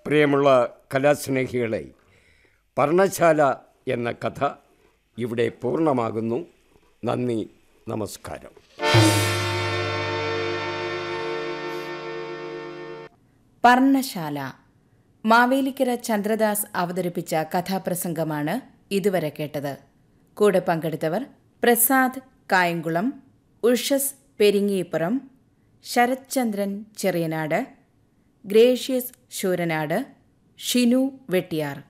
പ്രിയമുള്ള കലാസ്നേഹികളെ പർണശാല എന്ന കഥ ഇവിടെ പൂർണ്ണമാകുന്നു നന്ദി നമസ്കാരം പർണശാല മാവേലിക്കര ചന്ദ്രദാസ് അവതരിപ്പിച്ച കഥാപ്രസംഗമാണ് ഇതുവരെ കേട്ടത് കൂടെ പങ്കെടുത്തവർ പ്രസാദ് കായംകുളം ഉഷസ് പെരിങ്ങിയിപ്പുറം ശരത്ചന്ദ്രൻ ചെറിയനാട് ഗ്രേഷ്യസ് ശൂരനാട് ഷിനു വെട്ടിയാർ